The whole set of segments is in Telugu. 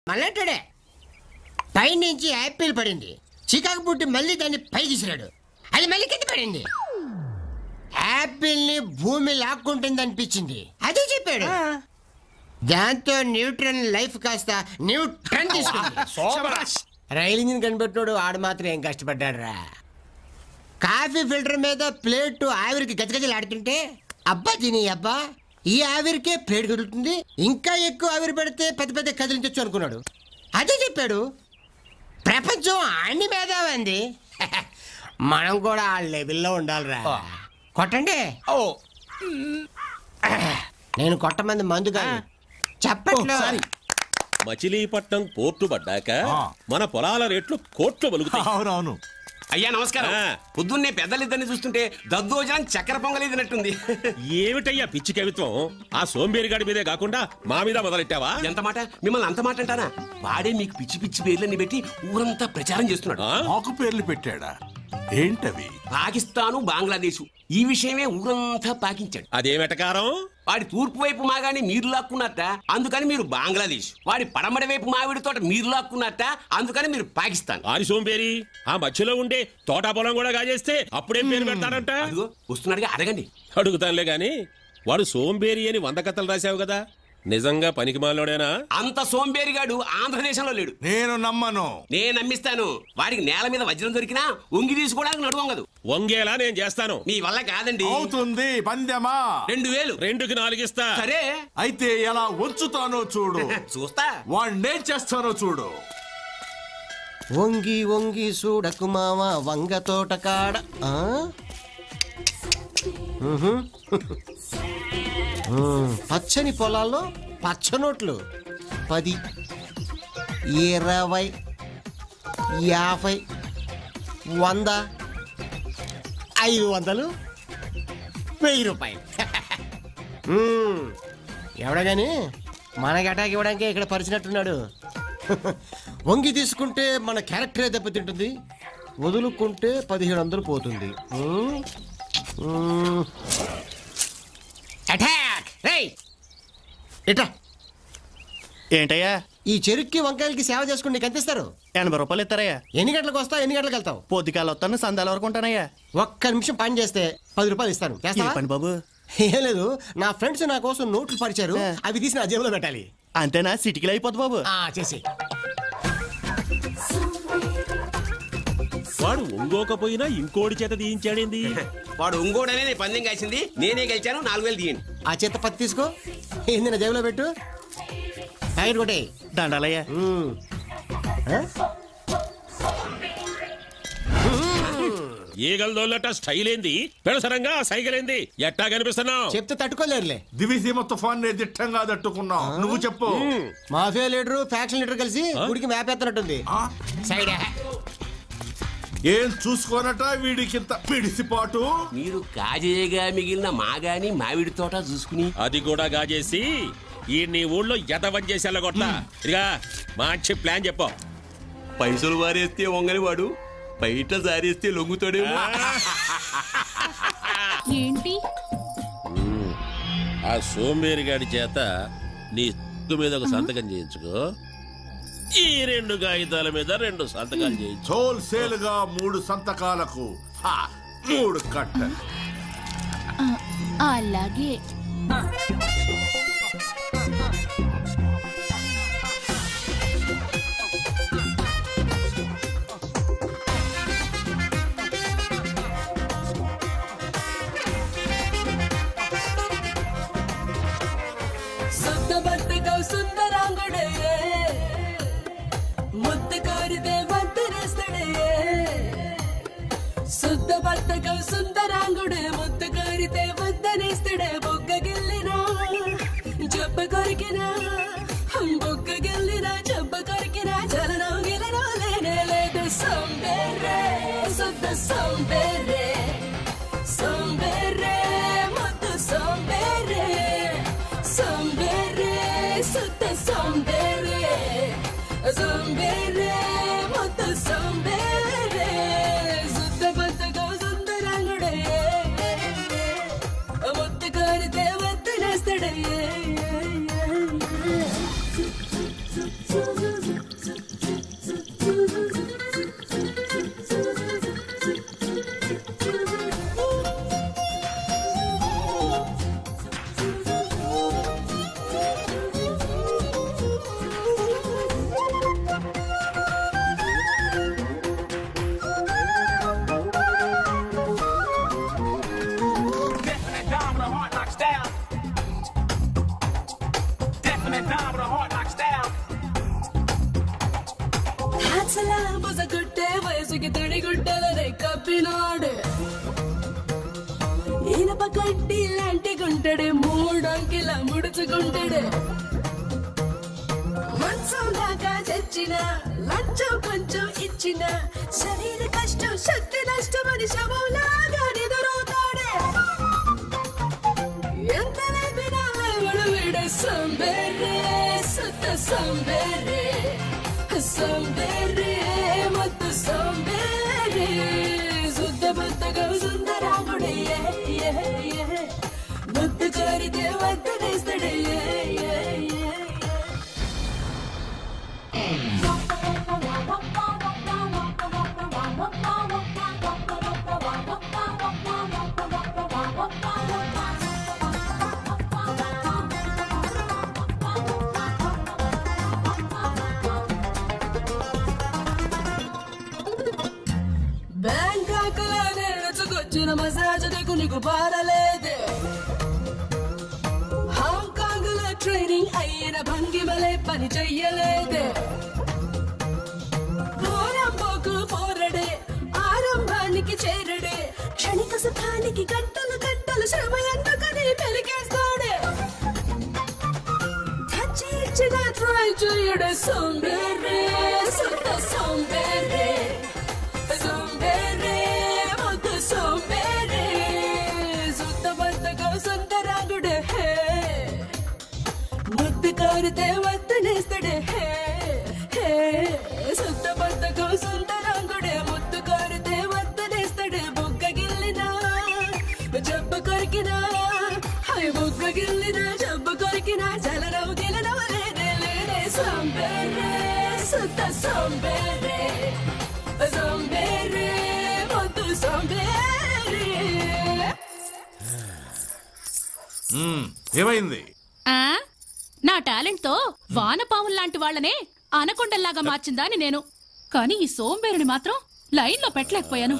మళ్ళంటాడే పైనుంచి యాపిల్ పడింది చికాకు పుట్టి మళ్ళీ దాన్ని పైకి విసిరాడు అది మళ్ళీ కింద పడింది యాపిల్ ని భూమి లాక్కుంటుంది అనిపించింది అదే చెప్పాడు దాంతో న్యూట్రన్ లైఫ్ కాస్త న్యూట్రన్ తీసుకుంది రైలు ఇంజిన్ కనిపెట్టినోడు ఆడు మాత్రం ఏం కష్టపడ్డాడు రా కాఫీ ఫిల్టర్ మీద ప్లేట్ ఆవిరికి గజగజలు ఆడుతుంటే అబ్బా తిని అబ్బా ఈ ఆవిరికే ప్లేట్ కదులుతుంది ఇంకా ఎక్కువ ఆవిరి పెడితే పెద్ద పెద్ద కదిలించొచ్చు అనుకున్నాడు అదే చెప్పాడు ప్రపంచం అన్ని మేధావంది మనం కూడా ఆ లెవెల్లో ఉండాలిరా కొట్టండి ఓ నేను కొట్టమంది మందు కాదు చెప్పట్లో మచిలీపట్నం పోర్టు పడ్డాక ఆ. మన పొలాల రేట్లు కోట్లు బలుగుతాయి అవునవును అయ్యా నమస్కారం ఆ. పొద్దున్నే పెద్దలిద్దరిని చూస్తుంటే దద్దోజనం చక్కెర పొంగలి తినట్టుంది ఏమిటయ్యా పిచ్చి కవిత్వం ఆ సోంబేరిగాడి మీదే కాకుండా మా మీద మొదలెట్టావా ఎంత మాట మిమ్మల్ని అంత మాట అంటానా వాడే మీకు పిచ్చి పిచ్చి పేర్లన్నీ పెట్టి ఊరంతా ప్రచారం చేస్తున్నాడు ఆ? మాకు పేర్లు పెట్టాడా ఏంటవి పాకిస్తాను బంగ్లాదేశ్ ఈ విషయమే ఊరంతా పాకించాడు అదేమెటకారం వాడి తూర్పు వైపు మాగాని మీరు లాక్కున్నట్ట అందుకని మీరు బంగ్లాదేశ్ వాడి పడమటి వైపు మావిడి తోట మీరు లాక్కున్నట్ట అందుకని మీరు పాకిస్తాన్ ఆని సోంబేరి ఆ మధ్యలో ఉండే తోటా పొలం కూడా కాజేస్తే అప్పుడేం పేరు పెడతాడంట అదిగో వస్తున్నాడుగా అడగండి అడుగుతానులే గాని వాడు సోంబేరి అని వంద కథలు రాశావు కదా నిజంగా పనికి మాలోడేనా అంత సోంబేరిగాడు ఆంధ్రదేశంలో లేడు నేను నమ్మను నేను నమ్మిస్తాను వాడికి నేల మీద వజ్రం దొరికినా ఉంగి తీసుకోవడానికి నడువంగదు వంగేలా నేను చేస్తాను మీ వల్ల కాదండి అవుతుంది పందెమా రెండు వేలు రెండుకి నాలుగిస్తా సరే అయితే ఎలా ఉంచుతానో చూడు చూస్తా వాణ్ణేం చేస్తానో చూడు వంగి వంగి చూడకు మామ వంగ తోట కాడ ఆ? ఉహు. ఉమ్, పచ్చని పొలాల్లో పచ్చనోట్లు పది ఇరవై యాభై వంద ఐదు వందలు వెయ్యి రూపాయలు ఉమ్, ఎవడా గాని మనకి అటాక్ ఇవ్వడానికి ఇక్కడ పరిచినట్టున్నాడు వంగి తీసుకుంటే మన క్యారెక్టరే దెబ్బతింటుంది వదులుకుంటే పదిహేడు వందలు పోతుంది ఉమ్, ఉమ్. అటాక్ రేయ్ ఇట్రా ఏంటయ్యా ఈ చెరుక్కి వంకాయలకి సేవ చేసుకుని నీకు ఎంత ఇస్తారు ఎనభై రూపాయలు ఇస్తారయ్యా ఎన్ని గంటలకు వస్తావు ఎన్ని గంటలకు వెళ్తావు పొద్దుకాల వస్తాను సందాల వరకు ఉంటానయ్యా ఒక్క నిమిషం పని చేస్తే పది రూపాయలు ఇస్తాను ఏ చేస్తావా పని బాబు ఏం లేదు నా ఫ్రెండ్స్ నా కోసం నోట్లు పరిచారు ఆ. అవి తీసి నా జేబులో పెట్టాలి అంతేనా సిటికిలో అయిపోద్ది బాబు ఆ చేసి వాడు ఒంగోకపోయినా ఇంకోటి చేత తీయించాడేంది వాడు ఒంగోడనే నేను పందెం కాసింది నేనే గెలిచాను నాలుగు వేలు తీయండి ఆ చేత పత్తి తీసుకో ఏంది నా జేబులో పెట్టు ప్యాకెట్ కొట్టే దండాలయ్యా ఈగల దోళ్ళట స్టైల్ ఏంది పెడసరంగా సైకిల్ ఏంది ఎట్టా కనిపిస్తున్నావు చెప్తే తట్టుకోలేరులే దివిసీమ తుఫాన్ నే దిట్టంగా తట్టుకున్నావు నువ్వు చెప్పు మాఫియా లీడరు ఫ్యాక్షన్ లీడర్ కలిసి గుడికి మ్యాప్ ఎత్తనట్టుంది ఆ? సైడ్ ఏం చూసుకోనట వీడికింత పిడిసిపాటు మీరు కాజేయగా మిగిలిన మాగాని మామిడి తోట చూసుకుని అది కూడా గాజేసి ఈ నీ ఊళ్ళో ఎదవం చేసి వెళ్ళగొట్ట ఇదిగా మంచి ప్లాన్ చెప్పు పైసలు వారేస్తే వంగని వాడు బయట జారేస్తే లొంగుతాడేమో ఏంటి ఆ సోంబేరి గాడి చేత నీ మీద ఒక సంతకం చేయించుకో ఈ రెండు కాగితాల మీద రెండు సంతకాలు చేయించు హోల్సేల్ గా మూడు సంతకాలకు హా, మూడు కట్ట అలాగే ಸುತ್ತ ಬರ್ತಗವ್ ಸುಂದರಾಂಗಡೆ ಮುದ್ದು ಕೋರಿದೆ ಮಂತರಿಸ್ತಡೆ ಸುತ್ತ ಬರ್ತಗವ್ ಸುಂದರಾಂಗುಡೆ ಮುದ್ದು ಕೋರಿದೆ ಮುದ್ದನಿಸ್ತಡೆ ಬೊಗ್ಗ ಗೆಲ್ಲಿನ ಜಬ್ಬ ಕೊರಿಕಿನ ಬೊಗ್ಗ ಗೆಲ್ಲಿನ ಜಬ್ಬ ಕೊರಿಕಿನ ಚಲನೋ ಗೆಲನೋ ಲೇನೆ ಲೇದೆ ಸೊಂಬೇರೆ ಸುತ್ತ ಸೊಂಬೇರೆ ಸೊಂಬೇರೆ ಮುದ್ದು ಸೊಂಬೇರೆ ಸೊಂಬೇರೆ ಸುತ್ತ ಸೊಂಬೇರೆ ಸೊಂಬೇರೆ ಮುದ್ದು ಸೊಂಬೇರೆ ಸುತ್ತ ಬತ್ತ ಸುಂದರಂಗುಡೆ ಮುತ್ತು ಕೋರಿದೆ ಒತ್ತು ನೆಸ್ತಡೆ Definite dime with a heart knocks down. Definite dime with a heart knocks down. హ్యాట్సలా బుసగుట్టే వయసుకి తడిగుడ్డలనే కప్పినాడు ఇనప కడ్డి లాంటి గుంటడే మూడంకిలా ముడుచుకుంటాడు మంచం దాకా చచ్చిన లంచం కొంచెం ఇచ్చిన శరీర కష్టం శక్తి నష్టం అని శవంలాగా నిదురవుతాడే ఎంత లేపినా లేవడు వీడ సంబేరే సుత్త సంబేరే సంబేరే మత్తు సంబేరే శుద్ధ బుద్ధగా సుందరాముడే ముద్దు కోరితే వద్దనేస్తాడే బ్యాంకాక్ లో నేర్చుకొచ్చిన మసాజ్ నీకు నీకు పారలేదే హాంకాంగ్ లో ట్రైనింగ్ అయిన భంగిమలే పని చెయ్యలేదే పోరంబోకు పోరడే ఆరంభానికి చేరడే క్షణిక సుఖానికి గంటలు గంటలు శ్రమ ఎందుకని పెలికేస్తాడే touch ఇచ్చిన ట్రై చేయడే సోంబేరే సుత్త సోంబేరే సోంబేరే ముద్దు సోంబేరే సుత్త బద్దగా సుందరాంగుడే హే ముద్దు కోరితే వద్దనేస్తాడే హే హే సుత్త బద్దగా సుందరాంగుడే ముద్దు కోరితే వద్దనేస్తాడే బుగ్గ గిల్లినా జబ్బ కొరికినా హై బుగ్గ గిల్లినా జబ్బ కొరికినా జలనవు గిలనవు లేనే లేనే సోంబేరే సుత్త సోంబేరే సోంబేరే ముద్దు సోంబేరే ఏమైంది ఆ నా టాలెంట్ తో వానపాముల లాంటి వాళ్ళనే అనకొండల్లాగా మార్చిందా అని నేను కానీ ఈ సోంబేరుని మాత్రం లైన్ లో పెట్టలేకపోయాను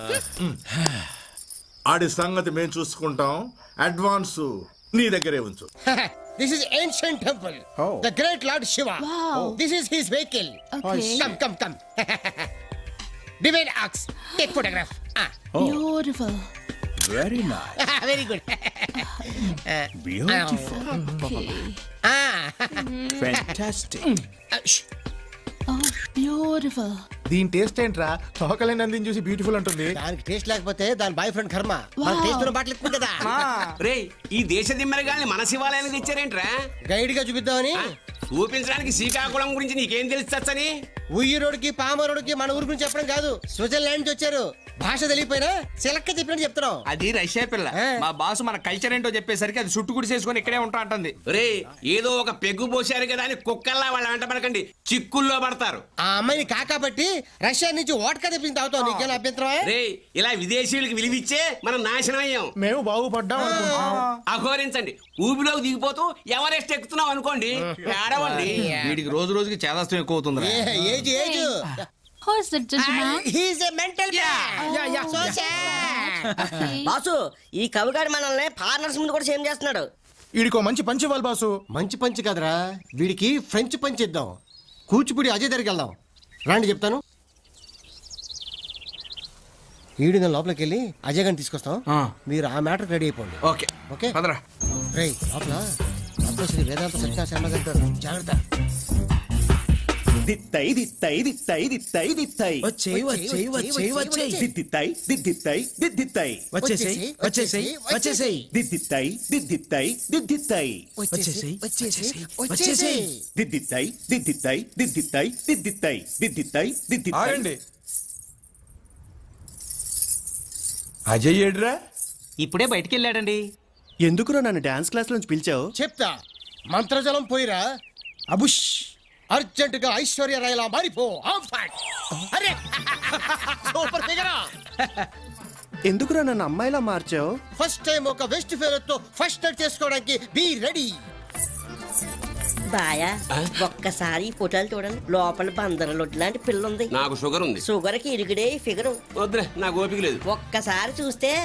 ఆడి సంగతి మేము చూసుకుంటాం అడ్వాన్స్ నీ దగ్గరే ఉంచు This is ancient temple. The great Lord Shiva. Wow. This is his vehicle. Okay. Come, come, come. Divine ox. Take photograph. Ah. Beautiful very nice Very good. Beautiful ah. Fantastic Uh, shh. Beautiful దీని టేస్ట్ ఏంట్రా తోకలేని అందిని చూసి బ్యూటిఫుల్ ఉంటుంది దానికి టేస్ట్ లేకపోతే దాని బాయ్ ఫ్రెండ్ కర్మ మన టేస్ట్ ఉన్న బాటలు ఎక్కువ కదా రే ఈ దేశ దిమ్మరగాల్ని మన శివాలయానికి తెచ్చారేంట్రా గైడ్ గా చూపిద్దామని ఆ? చూపించడానికి శ్రీకాకుళం గురించి నీకేం తెలుస్తని ఉయ్యూరోడికి పామరోడికి మన ఊరి గురించి చెప్పడం కాదు స్విట్జర్లాండ్ నుంచి వచ్చారు భాష తెలియపోయినా చిలక్క చెప్పినట్టు చెప్తున్నాం అది రష్యా పిల్ల ఏ? మా బాసు మన కల్చర్ ఏంటో చెప్పేసరికి అది చుట్టు గుడి చేసుకొని ఇక్కడే ఉంటా అంటుంది రే ఏదో ఒక పెగ్గు పోసారు కదా అని కుక్కల్లా వాళ్ళ వెంట పడకండి చిక్కుల్లో పడతారు ఆ అమ్మాయిని కాకాబట్టి రష్యా నుంచి ఓటకా తెప్పించి తాగుతావు నీకేం అభ్యంతరమా రే ఇలా విదేశీయులకి విలువిచ్చే మనం నాశనం అయ్యాం మేము బాగుపడ్డాం అనుకుంటున్నాం అఘోరించండి ఊబిలోకి దిగిపోతూ ఎవరెస్ట్ ఎక్కుతున్నాం అనుకోండి ఏడవండి వీడికి రోజు రోజుకి చేదస్తం ఎక్కువ అవుతుంది age age house that judgement he's a mental so boss ఈ కవిగాడు మనల్ని ఫారినర్స్ ముందు కూడా సేమ్ చేస్తున్నాడు వీడికో మంచి పంచి ఇవ్వాలి బాసు మంచి పంచి కదరా వీడికి ఫ్రెంచ్ పంచి ఇద్దాం కూచిపూడి అజయ్ దగ్గరికి వెళ్దాం రాండి చెప్తాను ఈడు నేను లోపలికి వెళ్ళి అజయ్ గారిని తీసుకొస్తాం ఆ. మీరు ఆ మ్యాటర్ రెడీ అయిపోండి ఓకే ఓకే పదరా రేయ్ లోపల లోపల శ్రీ వేదాంత సత్యనారాయణ గారు ఉంటారు. జాగ్రత్త దిత్తై దిత్తై దిత్తై దిత్తై దిత్తై వచ్చేయ్, వచ్చేయ్, వచ్చేయ్, వచ్చేయ్. దిద్దిత్తై దిద్దిత్తై దిద్దిత్తై వచ్చేసేయ్, వచ్చేసేయ్, వచ్చేసేయ్. దిద్దిత్తై దిద్దిత్తై దిద్దిత్తై వచ్చేసేయ్, వచ్చేసేయ్, వచ్చేసేయ్. దిద్దిత్తై దిద్దిత్తై దిద్దిత్తై దిద్దిత్తై దిద్దిత్తై దిద్దిత్తై ఆగండి అజయ్ ఏడ్రా ఇప్పుడే బయటికి వెళ్ళాడండి ఎందుకురా నన్ను డాన్స్ క్లాస్ నుంచి పిలిచావు చెప్తా మంత్రజలం పోయిరా అబుష్ అర్జెంట్ గా ఐశ్వర్య రాయలా మారిపో ఆఫ్ సాట్. అరే సూపర్ ఫిగర్ ఎందుకురా నన్ను అమ్మాయిలా మార్చావు ఫస్ట్ టైం ఒక వెస్ట్ ఫెలో తో ఫస్ట్ నైట్ చేసుకోవడానికి బీ రెడీ బాయా ఒక్కసారి ఈ ఫోటోలు చూడండి లోపల బందరలొడ్డు లాంటి పిల్ల ఉంది నాకు షుగర్ ఉంది షుగర్ కి ఇరుగుడే ఫిగర్ వద్దులే నాకు ఓపిక లేదు ఒక్కసారి చూస్తే